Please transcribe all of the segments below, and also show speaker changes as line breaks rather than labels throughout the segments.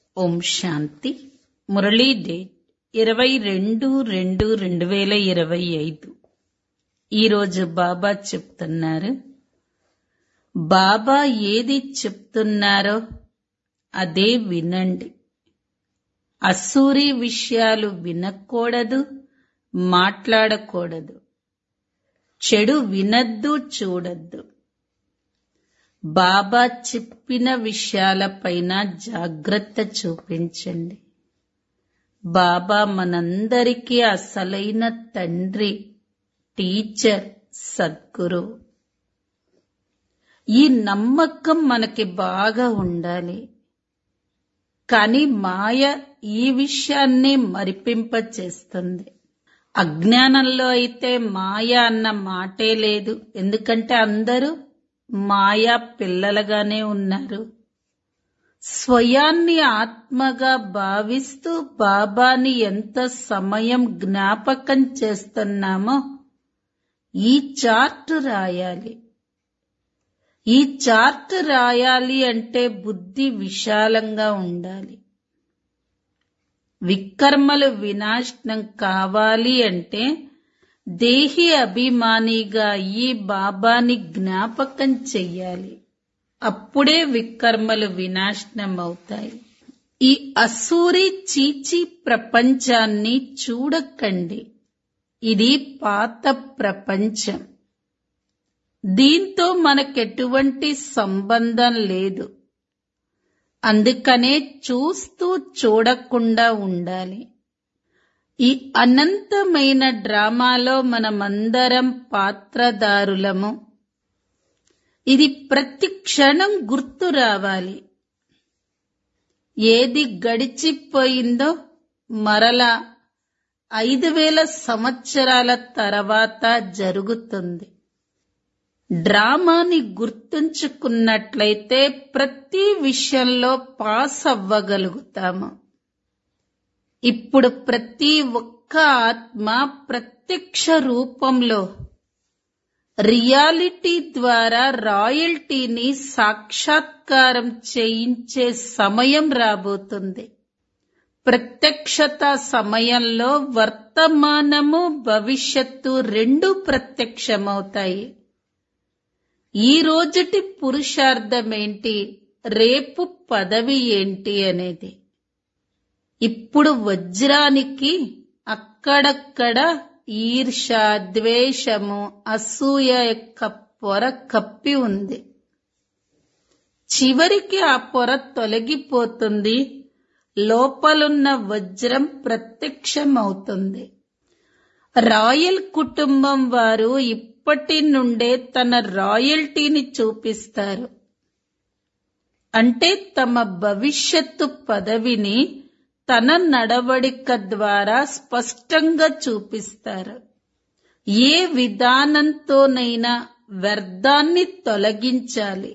ఓం శాంతి Murali date ఇరవై రెండు రెండు రెండు వేల ఇరవై ఐదు ఈరోజు బాబా చెప్తున్నారు బాబా ఏది చెప్తున్నారో అదే వినండి అసూరి విషయాలు వినకూడదు మాట్లాడకూడదు చెడు వినద్దు చూడద్దు బాబా చెప్పిన విషయాలపైన జాగ్రత్త చూపించండి బాబా మనందరికీ అసలైన తండ్రి టీచర్ సద్గురు ఈ నమ్మకం మనకి బాగా ఉండాలి కానీ మాయ ఈ విషయాన్ని మరిపింపచేస్తుంది అజ్ఞానంలో అయితే మాయ అన్న మాటే లేదు ఎందుకంటే అందరూ మాయా పిల్లలుగానే ఉన్నారు స్వయాన్ని ఆత్మగా భావిస్తూ బాబాని ఎంత సమయం జ్ఞాపకం చేస్తున్నామో ఈ చార్ట్ రాయాలి ఈ చార్ట్ రాయాలి అంటే బుద్ధి విశాలంగా ఉండాలి వికర్మలు వినాశనం కావాలి అంటే దేహి అభిమానిగా ఈ బాబాని జ్ఞాపకం చెయ్యాలి అప్పుడే వికర్మలు వినాశనం అవుతాయి ఈ అసూరి చీచి ప్రపంచాన్ని చూడకండి ఇది పాత ప్రపంచం దీంతో మనకెటువంటి సంబంధం లేదు అందుకనే చూస్తూ చూడకుండా ఉండాలి ఈ అనంతమైన డ్రామాలో మనమందరం పాత్రదారులము ఇది ప్రతి క్షణం గుర్తు రావాలి ఏది గడిచిపోయిందో మరలా ఐదు వేల సంవత్సరాల తర్వాత జరుగుతుంది డ్రామాని గుర్తుంచుకున్నట్లయితే ప్రతి విషయంలో పాస్ అవ్వగలుగుతాము ఇప్పుడు ప్రతి ఒక్క ఆత్మ ప్రత్యక్ష రూపంలో రియాలిటీ ద్వారా రాయల్టీని సాక్షాత్కారం చేయించే సమయం రాబోతుంది ప్రత్యక్షత సమయంలో వర్తమానము భవిష్యత్తు రెండు ప్రత్యక్షమవుతాయి ఈ రోజుటి పురుషార్థమేంటి రేపు పదవి ఏంటి అనేది ఇప్పుడు వజ్రానికి అక్కడక్కడ ఈర్ష ద్వేషము అసూయ యొక్క పొర కప్పి ఉంది చివరికి ఆ పొర తొలగిపోతుంది లోపలున్న వజ్రం ప్రత్యక్షమవుతుంది రాయల్ కుటుంబం వారు ఇప్పటి నుండే తన రాయల్టీని చూపిస్తారు అంటే తమ భవిష్యత్తు పదవిని తన నడవడిక ద్వారా స్పష్టంగా చూపిస్తారు ఏ విధానంతోనైనా వ్యర్థాన్ని తొలగించాలి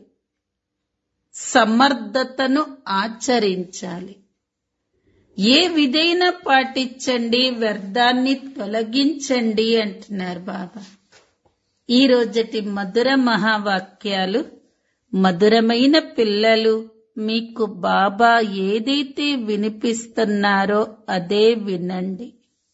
సమర్థతను ఆచరించాలి ఏ విధైనా పాటించండి వ్యర్థాన్ని తొలగించండి అంటున్నారు బాబా ఈ రోజటి మధుర మహావాక్యాలు మధురమైన పిల్లలు మీకు బాబా ఏదైతే వినిపిస్తున్నారో అదే వినండి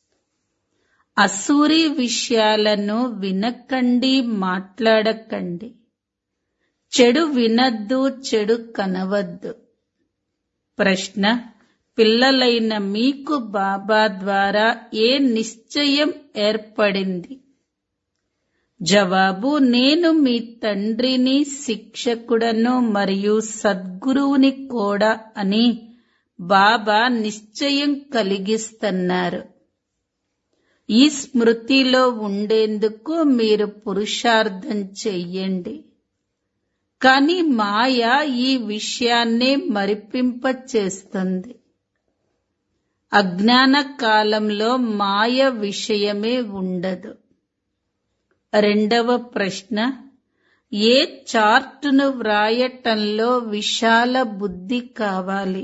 అసూరి విషయాలను వినకండి మాట్లాడకండి చెడు వినద్దు చెడు కనవద్దు ప్రశ్న పిల్లలైన మీకు బాబా ద్వారా ఏ నిశ్చయం ఏర్పడింది జవాబు నేను మీ తండ్రిని శిక్షకుడను మరియు సద్గురువుని కూడా అని బాబా నిశ్చయం కలిగిస్తున్నారు ఈ స్మృతిలో ఉండేందుకు మీరు పురుషార్థం చెయ్యండి కాని మాయ ఈ విషయాన్నే మరిపింప చేస్తుంది అజ్ఞాన కాలంలో మాయ విషయమే ఉండదు రెండవ ప్రశ్న ఏ చార్టును వ్రాయటంలో విశాల బుద్ధి కావాలి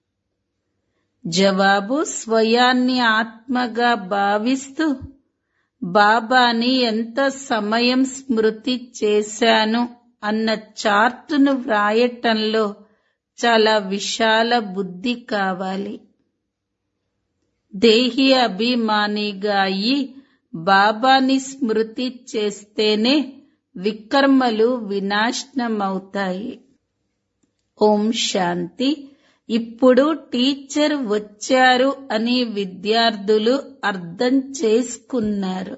జవాబు స్వయాన్ని ఆత్మగా భావిస్తూ బాబాని ఎంత సమయం స్మృతి చేశాను అన్న చార్టును వ్రాయటంలో చాలా విశాల బుద్ధి కావాలి దేహి అభిమానిగా అయి బాబాని స్మృతి చేస్తేనే వికర్మలు వినాశనమవుతాయి ఓం శాంతి ఇప్పుడు టీచర్ వచ్చారు అని విద్యార్థులు అర్థం చేసుకున్నారు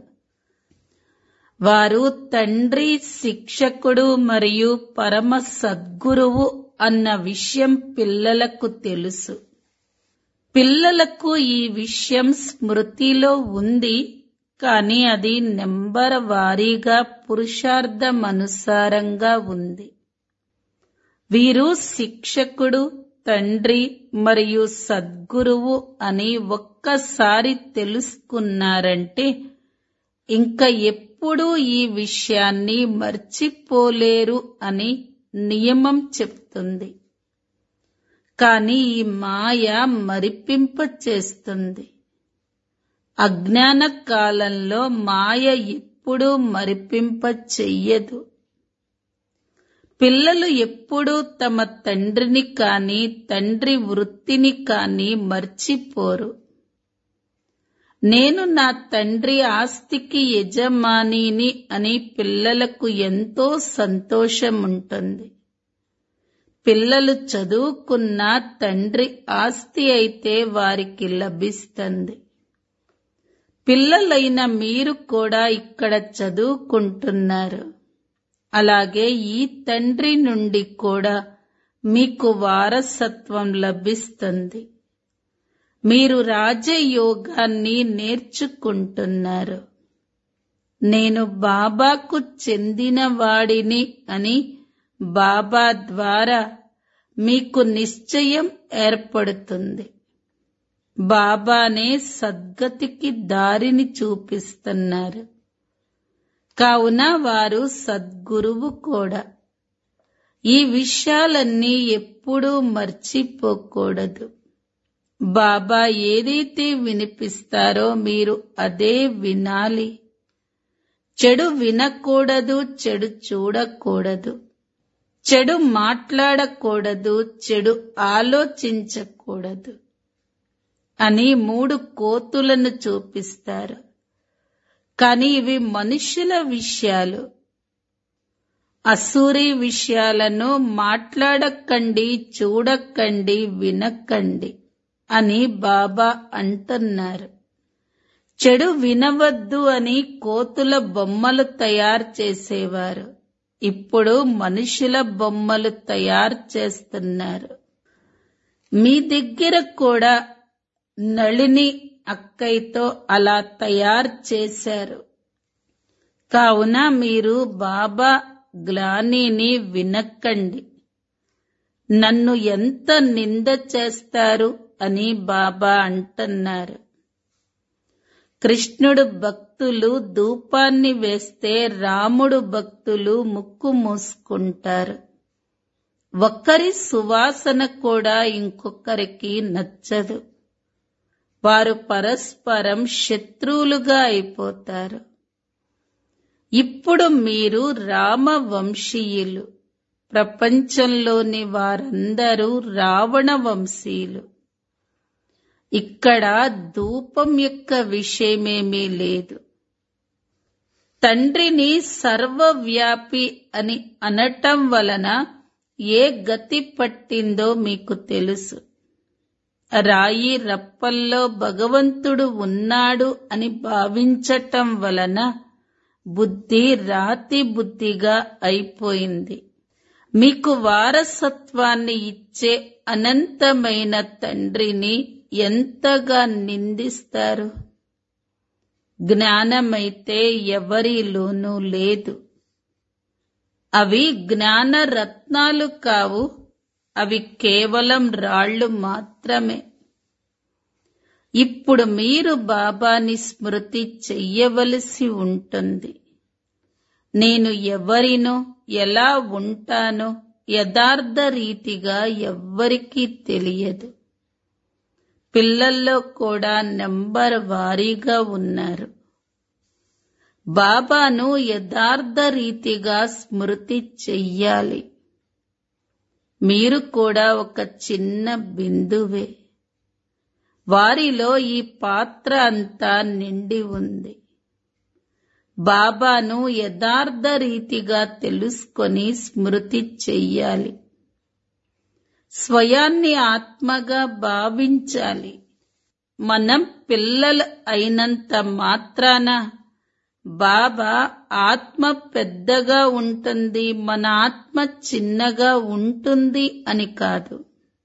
వారు తండ్రి శిక్షకుడు మరియు పరమ సద్గురువు అన్న విషయం పిల్లలకు తెలుసు పిల్లలకు ఈ విషయం స్మృతిలో ఉంది కానీ అది నెంబర్ వారీగా పురుషార్థమనుసారంగా ఉంది వీరు శిక్షకుడు తండ్రి మరియు సద్గురువు అని ఒక్కసారి తెలుసుకున్నారంటే ఇంకా ఎప్పుడూ ఈ విషయాన్ని మర్చిపోలేరు అని నియమం చెప్తుంది కానీ ఈ మాయ మరిపింప చేస్తుంది అజ్ఞాన కాలంలో మాయ ఎప్పుడూ మరిపింప చెయ్యదు పిల్లలు ఎప్పుడూ తమ తండ్రిని కాని తండ్రి వృత్తిని కాని మర్చిపోరు నేను నా తండ్రి ఆస్తికి యజమానిని అని పిల్లలకు ఎంతో సంతోషం ఉంటుంది పిల్లలు చదువుకున్న తండ్రి ఆస్తి అయితే వారికి లభిస్తుంది పిల్లలైన మీరు కూడా ఇక్కడ చదువుకుంటున్నారు అలాగే ఈ తండ్రి నుండి కూడా మీకు వారసత్వం లభిస్తుంది మీరు రాజయోగాన్ని నేర్చుకుంటున్నారు నేను బాబాకు చెందిన వాడిని అని బాబా ద్వారా మీకు నిశ్చయం ఏర్పడుతుంది బాబానే సద్గతికి దారిని చూపిస్తున్నారు కావున వారు సద్గురువు కూడా ఈ విషయాలన్నీ ఎప్పుడూ మర్చిపోకూడదు బాబా ఏదైతే వినిపిస్తారో మీరు అదే వినాలి చెడు వినకూడదు చెడు చూడకూడదు చెడు మాట్లాడకూడదు చెడు ఆలోచించకూడదు అని మూడు కోతులను చూపిస్తారు కానీ ఇవి మనుషుల విషయాలు అసూరి విషయాలను మాట్లాడకండి చూడకండి వినకండి అని బాబా అంటున్నారు చెడు వినవద్దు అని కోతుల బొమ్మలు తయారు చేసేవారు ఇప్పుడు మనుషుల బొమ్మలు తయారు చేస్తున్నారు మీ దగ్గర కూడా నళిని అక్కయ్యతో అలా తయారు చేశారు కావున మీరు బాబా గ్లానిని వినకండి నన్ను ఎంత నింద చేస్తారు అని బాబా అంటున్నారు కృష్ణుడు భక్తులు ధూపాన్ని వేస్తే రాముడు భక్తులు ముక్కు మూసుకుంటారు ఒక్కరి సువాసన కూడా ఇంకొకరికి నచ్చదు వారు పరస్పరం శత్రువులుగా అయిపోతారు ఇప్పుడు మీరు రామ వంశీయులు ప్రపంచంలోని వారందరూ రావణ వంశీయులు ఇక్కడ ధూపం యొక్క విషయమేమీ లేదు తండ్రిని సర్వవ్యాపి అని అనటం వలన ఏ గతి పట్టిందో మీకు తెలుసు రాయి రప్పల్లో భగవంతుడు ఉన్నాడు అని భావించటం వలన బుద్ధి రాతి బుద్ధిగా అయిపోయింది మీకు వారసత్వాన్ని ఇచ్చే అనంతమైన తండ్రిని ఎంతగా నిందిస్తారు జ్ఞానమైతే ఎవరిలోనూ లేదు అవి జ్ఞాన రత్నాలు కావు అవి కేవలం రాళ్ళు మాత్రమే ఇప్పుడు మీరు బాబాని స్మృతి చెయ్యవలసి ఉంటుంది నేను ఎవరినో ఎలా ఉంటానో యథార్థ రీతిగా ఎవ్వరికీ తెలియదు పిల్లల్లో కూడా నెంబర్ వారీగా ఉన్నారు బాబాను యథార్థ రీతిగా స్మృతి చెయ్యాలి మీరు కూడా ఒక చిన్న బిందువే వారిలో ఈ పాత్ర అంతా నిండి ఉంది బాబాను యథార్థ రీతిగా తెలుసుకొని స్మృతి చెయ్యాలి స్వయాన్ని ఆత్మగా భావించాలి మనం పిల్లలు అయినంత మాత్రాన బాబా ఆత్మ పెద్దగా ఉంటుంది మన ఆత్మ చిన్నగా ఉంటుంది అని కాదు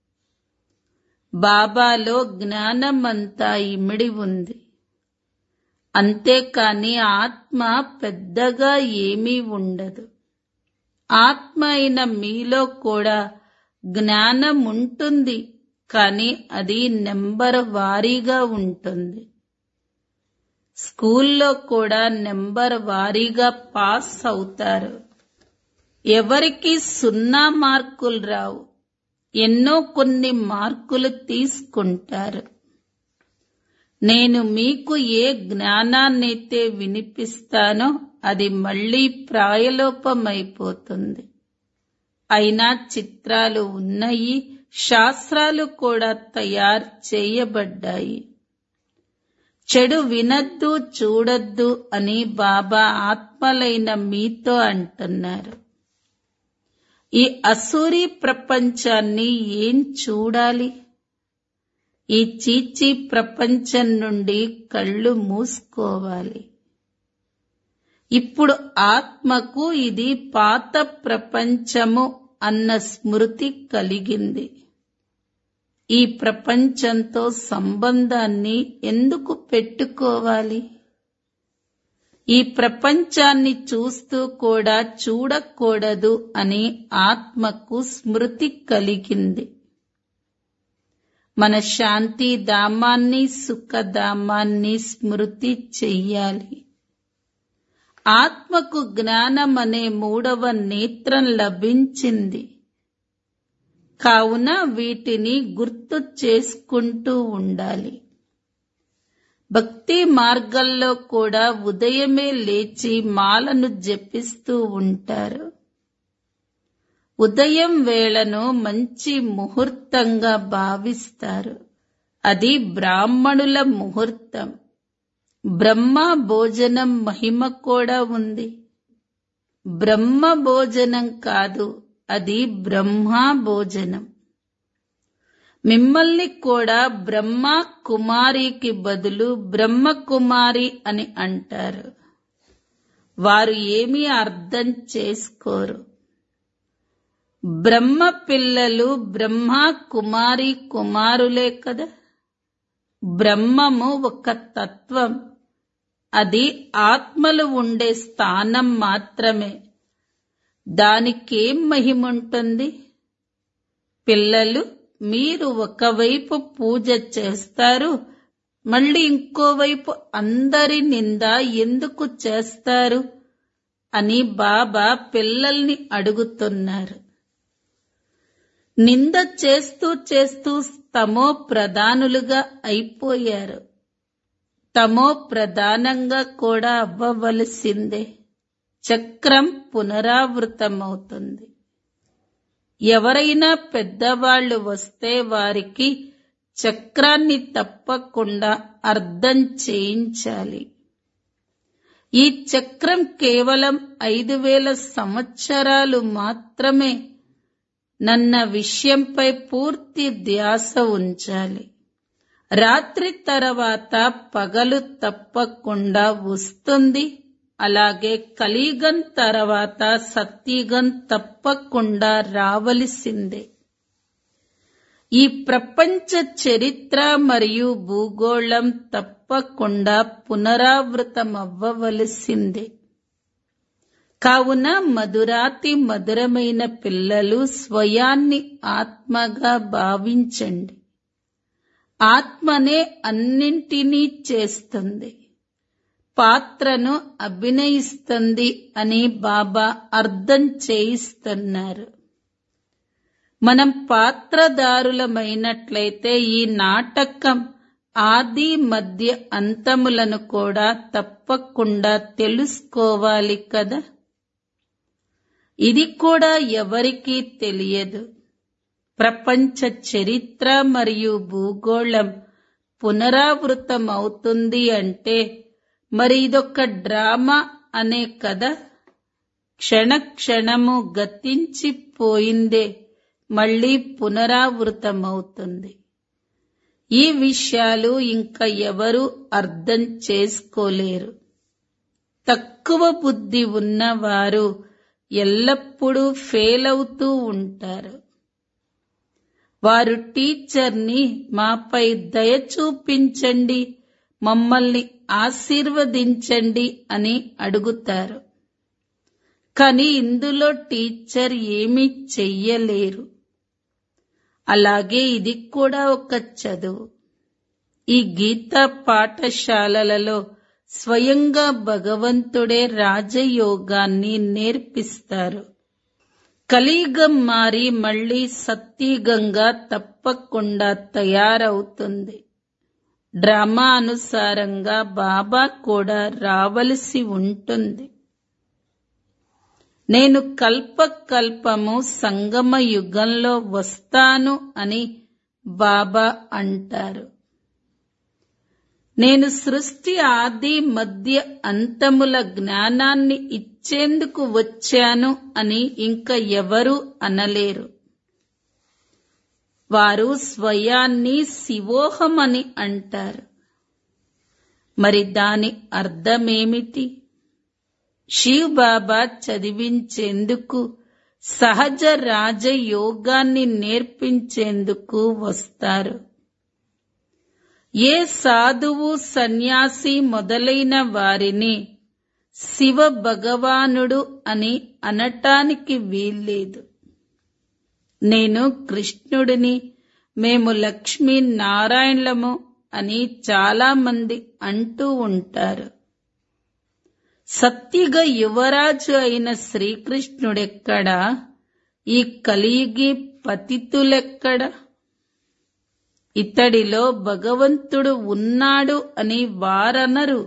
బాబాలో జ్ఞానమంతా ఇమిడి ఉంది అంతేకాని ఆత్మ పెద్దగా ఏమీ ఉండదు ఆత్మ అయిన మీలో కూడా జ్ఞానం ఉంటుంది కానీ అది నెంబర్ వారీగా ఉంటుంది స్కూల్లో కూడా నెంబర్ వారీగా పాస్ అవుతారు ఎవరికి సున్నా మార్కులు రావు ఎన్నో కొన్ని మార్కులు తీసుకుంటారు నేను మీకు ఏ జ్ఞానాన్నైతే వినిపిస్తానో అది మళ్ళీ ప్రాయలోపమైపోతుంది అయినా చిత్రాలు ఉన్నాయి శాస్త్రాలు కూడా తయారు చేయబడ్డాయి చెడు వినద్దు చూడద్దు అని బాబా ఆత్మలైన మీతో అంటున్నారు ఈ అసూరి ప్రపంచాన్ని ఏం చూడాలి ఈ చీచి ప్రపంచం నుండి కళ్ళు మూసుకోవాలి ఇప్పుడు ఆత్మకు ఇది పాత ప్రపంచము అన్న స్మృతి కలిగింది ఈ ప్రపంచంతో సంబంధాన్ని ఎందుకు పెట్టుకోవాలి ఈ ప్రపంచాన్ని చూస్తూ కూడా చూడకూడదు అని ఆత్మకు స్మృతి కలిగింది మన శాంతి ధామాన్ని సుఖధామాన్ని స్మృతి చెయ్యాలి ఆత్మకు జ్ఞానం అనే మూడవ నేత్రం లభించింది కావున వీటిని గుర్తు చేసుకుంటూ ఉండాలి భక్తి మార్గంలో కూడా ఉదయమే లేచి మాలను జపిస్తూ ఉంటారు ఉదయం వేళను మంచి ముహూర్తంగా భావిస్తారు అది బ్రాహ్మణుల ముహూర్తం బ్రహ్మ భోజనం మహిమ కూడా ఉంది బ్రహ్మ భోజనం కాదు అది బ్రహ్మ భోజనం మిమ్మల్ని కూడా బ్రహ్మ కుమారికి బదులు బ్రహ్మ కుమారి అని అంటారు వారు ఏమీ అర్థం చేసుకోరు బ్రహ్మ పిల్లలు బ్రహ్మ కుమారి కుమారులే కదా బ్రహ్మము ఒక తత్వం అది ఆత్మలు ఉండే స్థానం మాత్రమే దానికేం మహిముంటుంది పిల్లలు మీరు ఒకవైపు పూజ చేస్తారు మళ్ళీ ఇంకోవైపు అందరి నింద ఎందుకు చేస్తారు అని బాబా పిల్లల్ని అడుగుతున్నారు నింద చేస్తూ చేస్తూ తమో ప్రధానులుగా అయిపోయారు తమో ప్రధానంగా కూడా అవ్వవలసిందే చక్రం పునరావృతమవుతుంది ఎవరైనా పెద్దవాళ్లు వస్తే వారికి చక్రాన్ని తప్పకుండా అర్థం చేయించాలి ఈ చక్రం కేవలం ఐదు వేల సంవత్సరాలు మాత్రమే నన్న విషయంపై పూర్తి ధ్యాస ఉంచాలి రాత్రి తర్వాత పగలు తప్పకుండా వస్తుంది అలాగే కలియుగం తర్వాత సత్యుగం తప్పకుండా రావలసిందే ఈ ప్రపంచ చరిత్ర మరియు భూగోళం తప్పకుండా పునరావృతమవ్వవలసిందే కావున మధురాతి మధురమైన పిల్లలు స్వయాన్ని ఆత్మగా భావించండి ఆత్మనే అన్నింటినీ చేస్తుంది పాత్రను అభినయిస్తుంది అని బాబా అర్థం చేయిస్తున్నారు మనం పాత్రదారులమైనట్లయితే ఈ నాటకం ఆది మధ్య అంతములను కూడా తప్పకుండా తెలుసుకోవాలి కదా ఇది కూడా ఎవరికీ తెలియదు ప్రపంచ చరిత్ర మరియు భూగోళం పునరావృతం అవుతుంది అంటే మరి ఇదొక డ్రామా అనే కదా క్షణ క్షణము గతించిపోయిందే మళ్ళీ పునరావృతమవుతుంది ఈ విషయాలు ఇంకా ఎవరు అర్థం చేసుకోలేరు తక్కువ బుద్ధి ఉన్నవారు ఎల్లప్పుడూ ఫెయిల్ అవుతూ ఉంటారు వారు టీచర్ని మాపై దయ చూపించండి మమ్మల్ని ఆశీర్వదించండి అని అడుగుతారు కానీ ఇందులో టీచర్ ఏమీ చెయ్యలేరు అలాగే ఇది కూడా ఒక చదువు ఈ గీతా పాఠశాలలలో స్వయంగా భగవంతుడే రాజయోగాన్ని నేర్పిస్తారు కలియుగం మారి మళ్ళీ సత్యుగంగా తప్పకుండా తయారవుతుంది డ్రామా అనుసారంగా బాబా కూడా రావలసి ఉంటుంది నేను కల్ప కల్పము సంగమ యుగంలో వస్తాను అని బాబా అంటారు నేను సృష్టి ఆది మధ్య అంతముల జ్ఞానాన్ని ఇచ్చేందుకు వచ్చాను అని ఇంకా ఎవరు అనలేరు వారు స్వయాన్ని శివోహమని అంటారు మరి దాని అర్థమేమిటి శివ్ బాబా చదివించేందుకు సహజ రాజయోగాన్ని నేర్పించేందుకు వస్తారు ఏ సాధువు సన్యాసి మొదలైన వారిని శివ భగవానుడు అని అనటానికి వీల్లేదు నేను కృష్ణుడిని మేము లక్ష్మీ నారాయణలము అని చాలా మంది అంటూ ఉంటారు సత్యగ యువరాజు అయిన శ్రీకృష్ణుడెక్కడా ఈ కలియుగి పతితులెక్కడ ఇతడిలో భగవంతుడు ఉన్నాడు అని వారనరు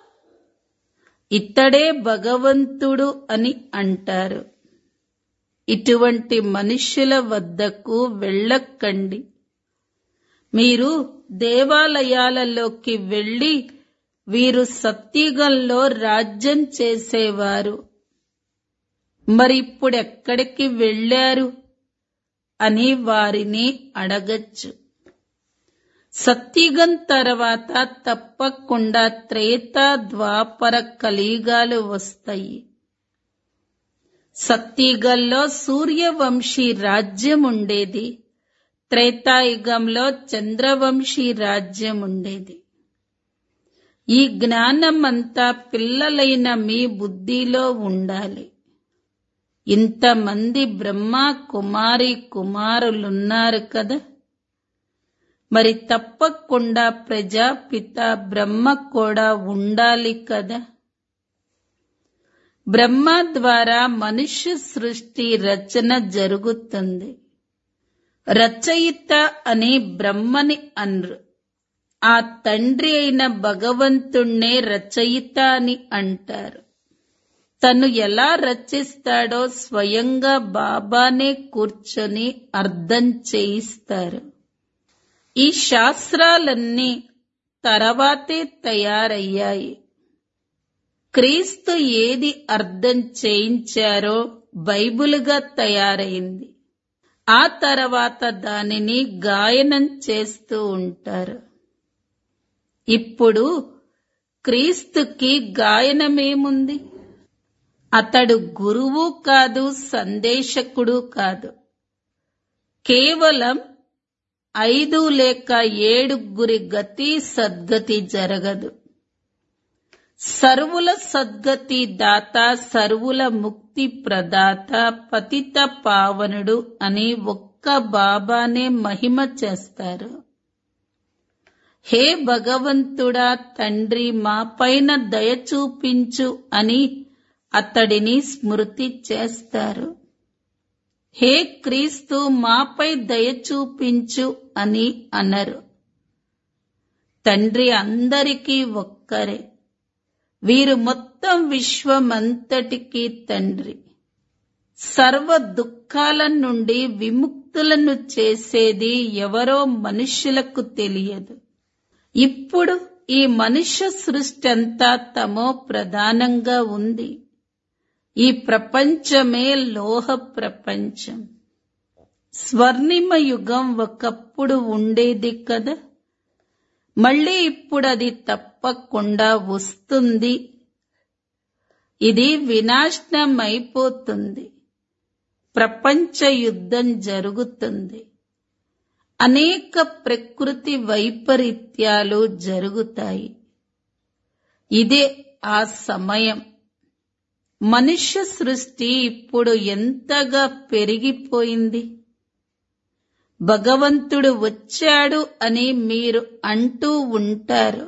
ఇతడే భగవంతుడు అని అంటారు ఇటువంటి మనుష్యుల వద్దకు వెళ్ళకండి మీరు దేవాలయాలలోకి వెళ్ళి వీరు సత్యుగంలో రాజ్యం చేసేవారు మరి ఇప్పుడు ఎక్కడికి వెళ్ళారు అని వారిని అడగచ్చు సత్యుగం తర్వాత తప్పకుండా త్రేత ద్వాపర కలియుగాలు వస్తాయి సత్యుగంలో సూర్యవంశీ రాజ్యం ఉండేది త్రేతాయుగంలో చంద్రవంశీ రాజ్యం ఉండేది ఈ జ్ఞానం అంతా పిల్లలైన మీ బుద్ధిలో ఉండాలి ఇంతమంది బ్రహ్మ కుమారి కుమారులున్నారు కదా మరి తప్పకుండా ప్రజాపిత బ్రహ్మ కూడా ఉండాలి కదా బ్రహ్మ ద్వారా మనుష్య సృష్టి రచన జరుగుతుంది రచయిత అని బ్రహ్మని అన్రు ఆ తండ్రి అయిన భగవంతుణ్ణే రచయిత అని అంటారు తను ఎలా రచిస్తాడో స్వయంగా బాబానే కూర్చొని అర్థం చేయిస్తారు ఈ శాస్త్రాలన్నీ తర్వాతే తయారయ్యాయి క్రీస్తు ఏది అర్థం చేయించారో బైబిలుగా తయారైంది ఆ తర్వాత దానిని గాయనం చేస్తూ ఉంటారు ఇప్పుడు క్రీస్తుకి గాయనమేముంది అతడు గురువు కాదు సందేశకుడు కాదు కేవలం ఐదు లేక ఏడుగురి గతి సద్గతి జరగదు సర్వుల సద్గతి దాత సర్వుల ముక్తి ప్రదాత పతిత పావనుడు అని ఒక్క బాబానే మహిమ చేస్తారు హే భగవంతుడా తండ్రి మా పైన దయ చూపించు అని అతడిని స్మృతి చేస్తారు హే క్రీస్తు మాపై దయ చూపించు అని అనరు తండ్రి అందరికీ ఒక్కరే వీరు మొత్తం విశ్వమంతటికీ తండ్రి సర్వ దుఃఖాల నుండి విముక్తులను చేసేది ఎవరో మనుష్యులకు తెలియదు ఇప్పుడు ఈ మనుష్య సృష్టి అంతా తమో ప్రధానంగా ఉంది ఈ ప్రపంచమే లోహ ప్రపంచం స్వర్ణిమ యుగం ఒకప్పుడు ఉండేది కదా మళ్ళీ ఇప్పుడు అది తప్పకుండా వస్తుంది ఇది వినాశనమైపోతుంది ప్రపంచ యుద్ధం జరుగుతుంది అనేక ప్రకృతి వైపరీత్యాలు జరుగుతాయి ఇదే ఆ సమయం మనుష్య సృష్టి ఇప్పుడు ఎంతగా పెరిగిపోయింది భగవంతుడు వచ్చాడు అని మీరు అంటూ ఉంటారు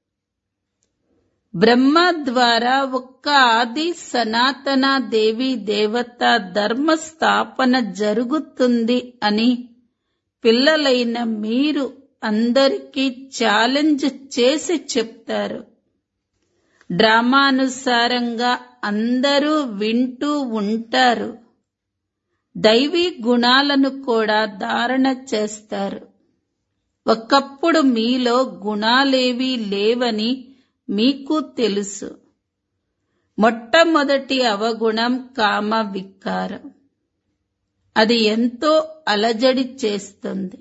బ్రహ్మ ద్వారా ఒక్క ఆది సనాతన దేవి దేవత ధర్మ స్థాపన జరుగుతుంది అని పిల్లలైన మీరు అందరికీ ఛాలెంజ్ చేసి చెప్తారు డ్రామానుసారంగా అందరూ వింటూ ఉంటారు దైవీ గుణాలను కూడా ధారణ చేస్తారు ఒకప్పుడు మీలో గుణాలేవీ లేవని మీకు తెలుసు మొట్టమొదటి అవగుణం కామ వికారం అది ఎంతో అలజడి చేస్తుంది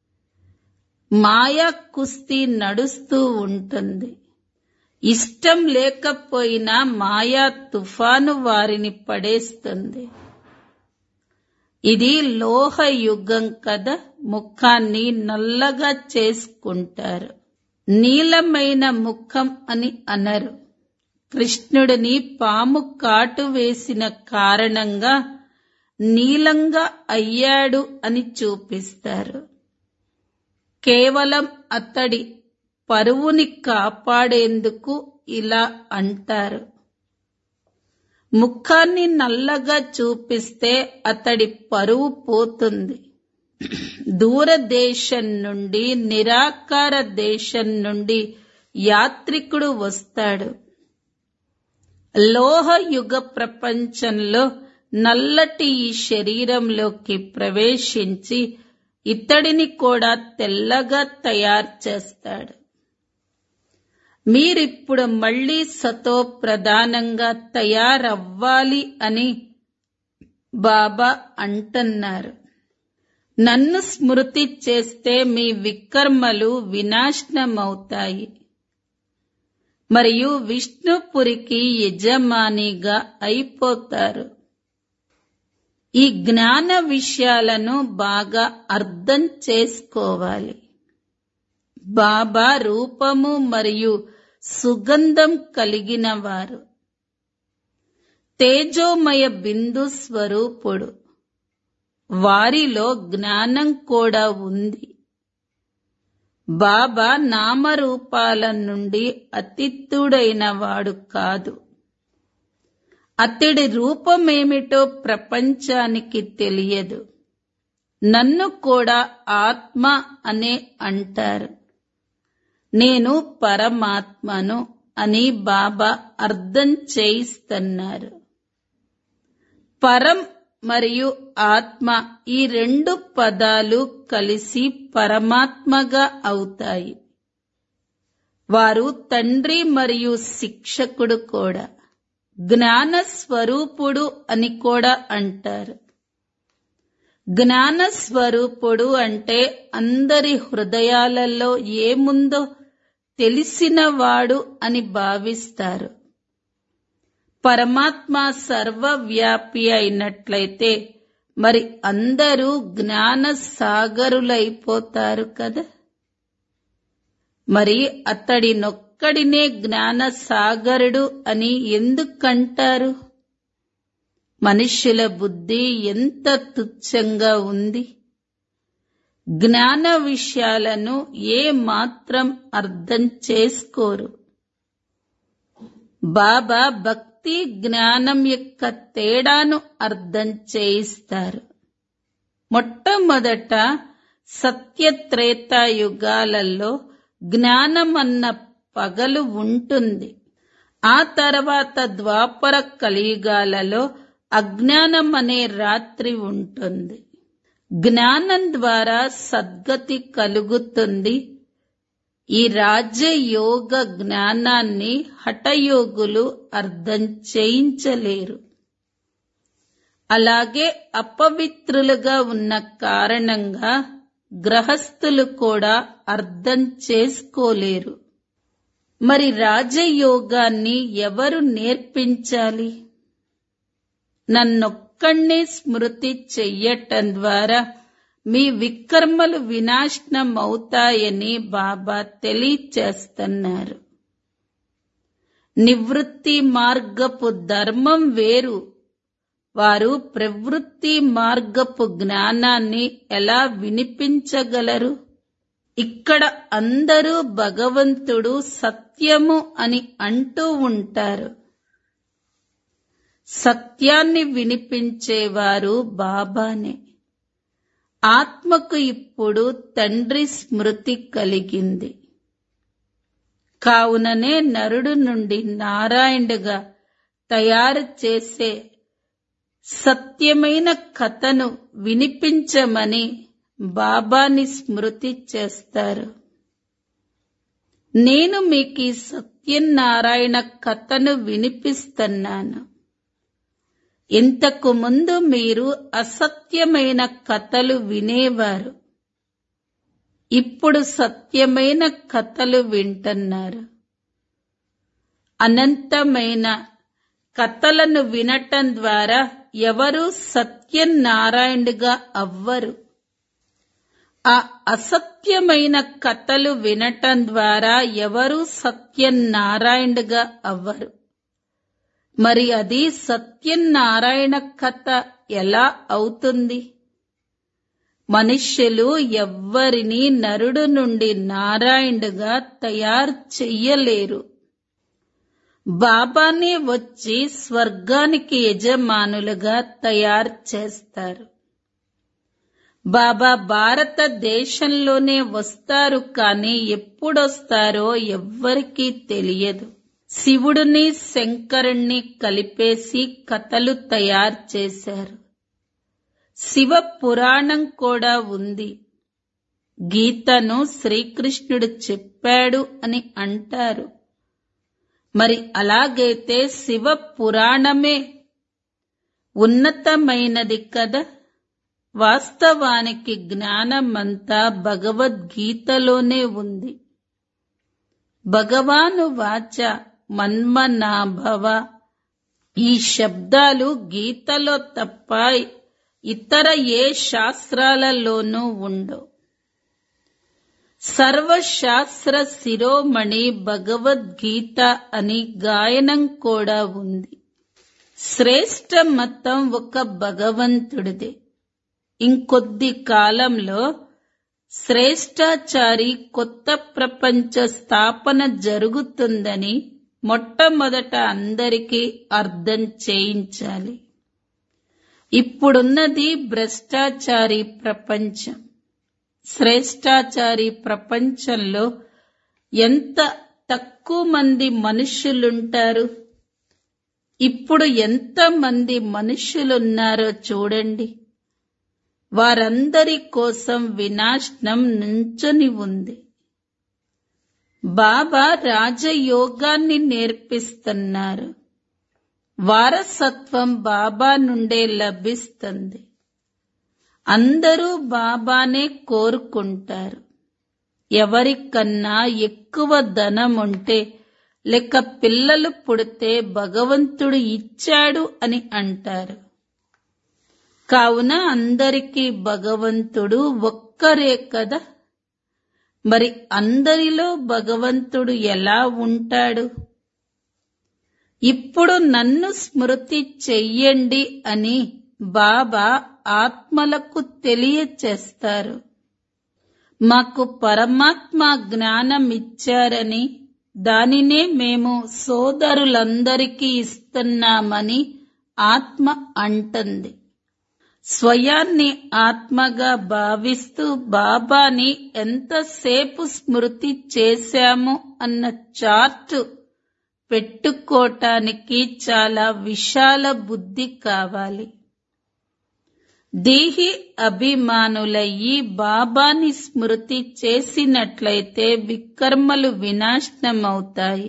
మాయా కుస్తీ నడుస్తూ ఉంటుంది ఇష్టం లేకపోయినా మాయా తుఫాను వారిని పడేస్తుంది ఇది లోహ యుగం కదా ముఖాన్ని నల్లగా చేసుకుంటారు నీలమైన ముఖం అని అనరు కృష్ణుడిని పాము కాటు వేసిన కారణంగా నీలంగా అయ్యాడు అని చూపిస్తారు కేవలం అతడి పరువుని కాపాడేందుకు ఇలా అంటారు ముఖాన్ని నల్లగా చూపిస్తే అతడి పరువు పోతుంది దూరదేశం నుండి నిరాకార దేశం నుండి యాత్రికుడు వస్తాడు లోహ యుగ ప్రపంచంలో నల్లటి ఈ శరీరంలోకి ప్రవేశించి ఇతడిని కూడా తెల్లగా తయారు చేస్తాడు మీరిప్పుడు మళ్ళీ సతో ప్రధానంగా తయారవ్వాలి అని బాబా అంటున్నారు నన్ను స్మృతి చేస్తే మీ వికర్మలు వినాశనమవుతాయి మరియు విష్ణుపురికి యజమానిగా అయిపోతారు ఈ జ్ఞాన విషయాలను బాగా అర్థం చేసుకోవాలి బాబా రూపము మరియు సుగంధం కలిగిన వారు తేజోమయ బిందు స్వరూపుడు వారిలో జ్ఞానం కూడా ఉంది బాబా నామరూపాల నుండి అతిథుడైన వాడు కాదు అతడి రూపమేమిటో ప్రపంచానికి తెలియదు నన్ను కూడా ఆత్మ అనే అంటారు నేను పరమాత్మను అని బాబా అర్థం చేయిస్తున్నారు పరం మరియు ఆత్మ ఈ రెండు పదాలు కలిసి పరమాత్మగా అవుతాయి వారు తండ్రి మరియు శిక్షకుడు కూడా జ్ఞాన స్వరూపుడు అని కూడా అంటారు జ్ఞాన స్వరూపుడు అంటే అందరి హృదయాలలో ఏముందో తెలిసినవాడు అని భావిస్తారు పరమాత్మ సర్వవ్యాపి అయినట్లయితే మరి అందరూ జ్ఞాన సాగరులైపోతారు కదా మరి అతడినొక్కడినే జ్ఞాన సాగరుడు అని ఎందుకంటారు మనుష్యుల బుద్ధి ఎంత తుచ్చంగా ఉంది జ్ఞాన విషయాలను ఏ మాత్రం అర్థం చేసుకోరు బాబా భక్తి జ్ఞానం యొక్క తేడాను అర్థం చేయిస్తారు మొట్టమొదట సత్యత్రేతాయుగాలలో జ్ఞానం అన్న పగలు ఉంటుంది ఆ తర్వాత ద్వాపర కలియుగాలలో అజ్ఞానం అనే రాత్రి ఉంటుంది జ్ఞానం ద్వారా సద్గతి కలుగుతుంది ఈ రాజయోగ జ్ఞానాన్ని హఠయోగులు అర్థం చేయించలేరు అలాగే అపవిత్రులుగా ఉన్న కారణంగా గ్రహస్థులు కూడా అర్థం చేసుకోలేరు మరి రాజయోగాన్ని ఎవరు నేర్పించాలి నన్నొక్కడే స్మృతి చెయ్యటం ద్వారా మీ వికర్మలు వినాశనం అవుతాయని బాబా తెలియచేస్తున్నారు నివృత్తి మార్గపు ధర్మం వేరు వారు ప్రవృత్తి మార్గపు జ్ఞానాన్ని ఎలా వినిపించగలరు ఇక్కడ అందరూ భగవంతుడు సత్యము అని అంటూ ఉంటారు సత్యాన్ని వినిపించేవారు బాబానే ఆత్మకు ఇప్పుడు తండ్రి స్మృతి కలిగింది కావుననే నరుడు నుండి నారాయణుడుగా తయారు చేసే సత్యమైన కథను వినిపించమని బాబాని స్మృతి చేస్తారు నేను మీకు ఈ సత్యనారాయణ కథను వినిపిస్తున్నాను ఇంతకు ముందు మీరు అసత్యమైన కథలు వినేవారు ఇప్పుడు సత్యమైన కథలు వింటున్నారు అనంతమైన కథలను వినటం ద్వారా ఎవరు సత్యనారాయణుడిగా అవ్వరు ఆ అసత్యమైన కథలు వినటం ద్వారా ఎవరు సత్యనారాయణుడిగా అవ్వరు మరి అది సత్యనారాయణ కథ ఎలా అవుతుంది మనుష్యులు ఎవ్వరిని నరుడు నుండి నారాయణుడుగా తయారు చెయ్యలేరు బాబానే వచ్చి స్వర్గానికి యజమానులుగా తయారు చేస్తారు బాబా భారతదేశంలోనే వస్తారు కానీ ఎప్పుడొస్తారో ఎవ్వరికీ తెలియదు శివుడిని శంకరుణ్ణి కలిపేసి కథలు తయారు చేశారు శివ పురాణం కూడా ఉంది గీతను శ్రీకృష్ణుడు చెప్పాడు అని అంటారు మరి అలాగైతే శివ పురాణమే ఉన్నతమైనది కదా వాస్తవానికి జ్ఞానమంతా భగవద్గీతలోనే ఉంది భగవాను వాచ మన్మనాభవ ఈ శబ్దాలు గీతలో తప్ప ఇతర ఏ శాస్త్రాలలోనూ ఉండవు సర్వశాస్త్ర శిరోమణి భగవద్గీత అని గాయనం కూడా ఉంది శ్రేష్ట మతం ఒక భగవంతుడిదే ఇంకొద్ది కాలంలో శ్రేష్టాచారి కొత్త ప్రపంచ స్థాపన జరుగుతుందని మొట్టమొదట అందరికీ అర్థం చేయించాలి ఇప్పుడున్నది భ్రష్టాచారి ప్రపంచం శ్రేష్టాచారి ప్రపంచంలో ఎంత తక్కువ మంది మనుషులుంటారు ఇప్పుడు ఎంత మంది మనుషులున్నారో చూడండి వారందరి కోసం వినాశనం నుంచొని ఉంది బాబా రాజయోగాన్ని నేర్పిస్తున్నారు వారసత్వం బాబా నుండే లభిస్తుంది అందరూ బాబానే కోరుకుంటారు ఎవరికన్నా ఎక్కువ ధనం ఉంటే లేక పిల్లలు పుడితే భగవంతుడు ఇచ్చాడు అని అంటారు కావున అందరికీ భగవంతుడు ఒక్కరే కదా మరి అందరిలో భగవంతుడు ఎలా ఉంటాడు ఇప్పుడు నన్ను స్మృతి చెయ్యండి అని బాబా ఆత్మలకు తెలియచేస్తారు మాకు పరమాత్మ జ్ఞానం ఇచ్చారని దానినే మేము సోదరులందరికీ ఇస్తున్నామని ఆత్మ అంటుంది స్వయాన్ని ఆత్మగా భావిస్తూ బాబాని ఎంతసేపు స్మృతి చేశాము అన్న చార్టు పెట్టుకోటానికి చాలా విశాల బుద్ధి కావాలి దేహి అభిమానులయ్యి బాబాని స్మృతి చేసినట్లయితే వికర్మలు వినాశనమవుతాయి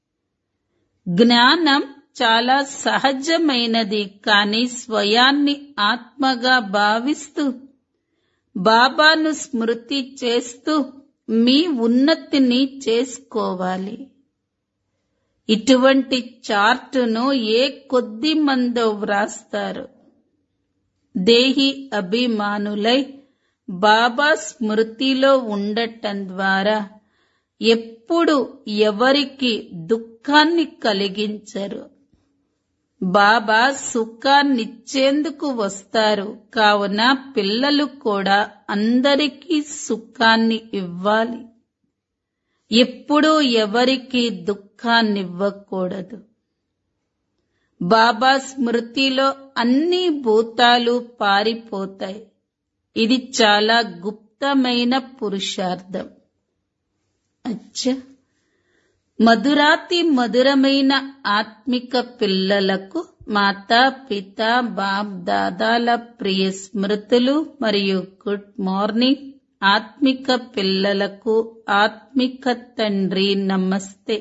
జ్ఞానం చాలా సహజమైనది కానీ స్వయాన్ని ఆత్మగా భావిస్తూ బాబాను స్మృతి చేస్తూ మీ ఉన్నతిని చేసుకోవాలి ఇటువంటి చార్టును ఏ కొద్ది మందో వ్రాస్తారు దేహి అభిమానులై బాబా స్మృతిలో ఉండటం ద్వారా ఎప్పుడు ఎవరికి దుఃఖాన్ని కలిగించరు బాబా సుఖాన్నిచ్చేందుకు వస్తారు కావున పిల్లలు కూడా అందరికీ సుఖాన్ని ఇవ్వాలి ఎప్పుడూ ఎవరికి దుఃఖాన్నివ్వకూడదు బాబా స్మృతిలో అన్ని భూతాలు పారిపోతాయి ఇది చాలా గుప్తమైన పురుషార్థం అచ్చా మధురాతి మధురమైన ఆత్మిక పిల్లలకు మాతా పిత బాప్ దాదాల ప్రియ స్మృతులు మరియు గుడ్ మార్నింగ్ ఆత్మిక పిల్లలకు ఆత్మిక తండ్రి నమస్తే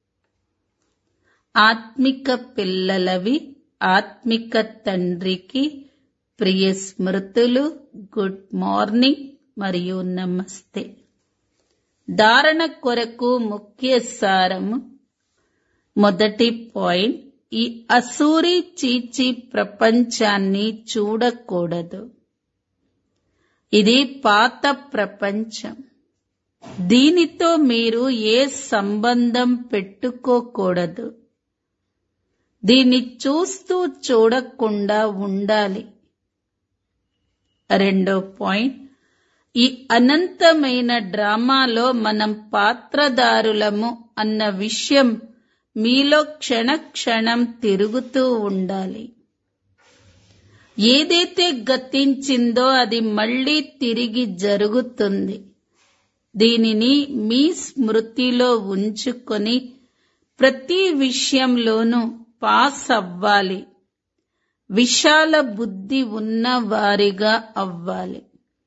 ఆత్మిక పిల్లలవి ఆత్మిక తండ్రికి ప్రియ స్మృతులు గుడ్ మార్నింగ్ మరియు నమస్తే ధారణ కొరకు ముఖ్య సారము మొదటి పాయింట్ ఈ అసూరి చీచి ప్రపంచాన్ని చూడకూడదు ఇది పాత ప్రపంచం దీనితో మీరు ఏ సంబంధం పెట్టుకోకూడదు దీన్ని చూస్తూ చూడకుండా ఉండాలి రెండో పాయింట్ ఈ అనంతమైన డ్రామాలో మనం పాత్రదారులము అన్న విషయం మీలో క్షణ క్షణం తిరుగుతూ ఉండాలి ఏదైతే గతించిందో అది మళ్ళీ తిరిగి జరుగుతుంది దీనిని మీ స్మృతిలో ఉంచుకొని ప్రతి విషయంలోనూ పాస్ అవ్వాలి విశాల బుద్ధి ఉన్న వారిగా అవ్వాలి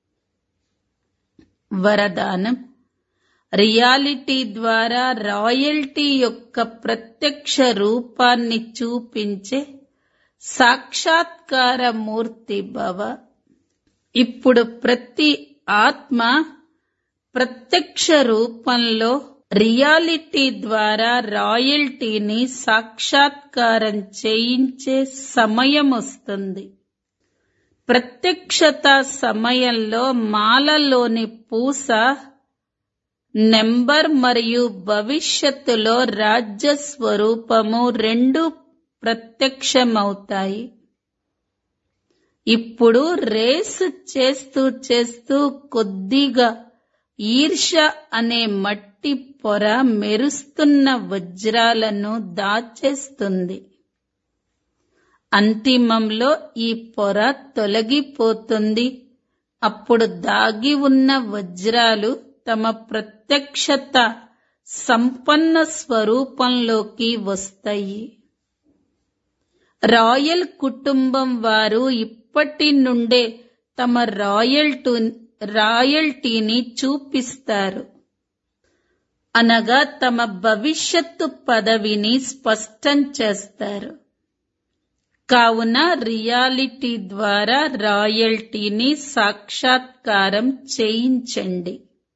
వరదానం రియాలిటీ ద్వారా రాయల్టీ యొక్క ప్రత్యక్ష రూపాన్ని చూపించే సాక్షాత్కార మూర్తి భవ ఇప్పుడు ప్రతి ఆత్మ ప్రత్యక్ష రూపంలో రియాలిటీ ద్వారా రాయల్టీని సాక్షాత్కారం చేయించే సమయం వస్తుంది ప్రత్యక్షత సమయంలో మాలలోని పూస నెంబర్ మరియు భవిష్యత్తులో రాజ్య స్వరూపము రెండు ప్రత్యక్షమవుతాయి ఇప్పుడు రేసు చేస్తూ చేస్తూ కొద్దిగా ఈర్ష అనే మట్టి పొర మెరుస్తున్న వజ్రాలను దాచేస్తుంది అంతిమంలో ఈ పొర తొలగిపోతుంది అప్పుడు దాగి ఉన్న వజ్రాలు తమ ప్రత్యక్షత సంపన్న స్వరూపంలోకి వస్తాయి రాయల్ కుటుంబం వారు ఇప్పటి నుండే తమ రాయల్టు రాయల్టీని చూపిస్తారు అనగా తమ భవిష్యత్తు పదవిని స్పష్టం చేస్తారు కావున రియాలిటీ ద్వారా రాయల్టీని సాక్షాత్కారం చేయించండి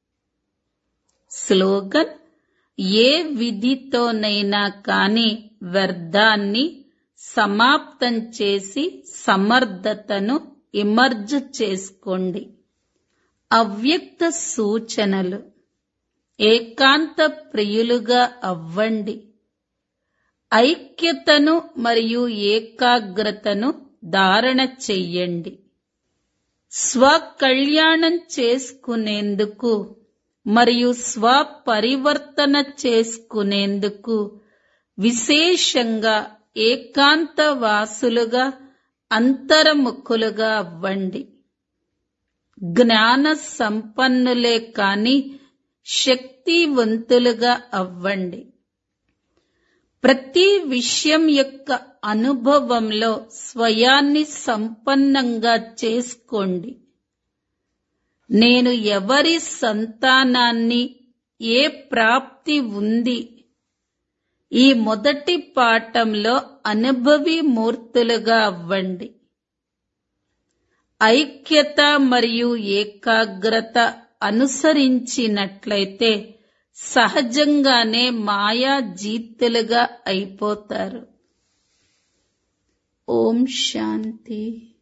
స్లోగన్ ఏ విధితోనైనా కాని వ్యర్థాన్ని సమాప్తం చేసి సమర్థతను ఇమర్జ్ చేసుకోండి అవ్యక్త సూచనలు ఏకాంత ప్రియులుగా అవ్వండి ఐక్యతను మరియు ఏకాగ్రతను ధారణ చెయ్యండి స్వకళ్యాణం చేసుకునేందుకు మరియు స్వపరివర్తన చేసుకునేందుకు విశేషంగా ఏకాంత వాసులుగా అంతర్ముఖులుగా అవ్వండి జ్ఞాన సంపన్నులే కాని శక్తివంతులుగా అవ్వండి ప్రతి విషయం యొక్క అనుభవంలో స్వయాన్ని సంపన్నంగా చేసుకోండి నేను ఎవరి సంతానాన్ని ఏ ప్రాప్తి ఉంది ఈ మొదటి పాఠంలో అనుభవి మూర్తులుగా అవ్వండి ఐక్యత మరియు ఏకాగ్రత అనుసరించినట్లయితే సహజంగానే మాయా జీతులుగా అయిపోతారు ఓం శాంతి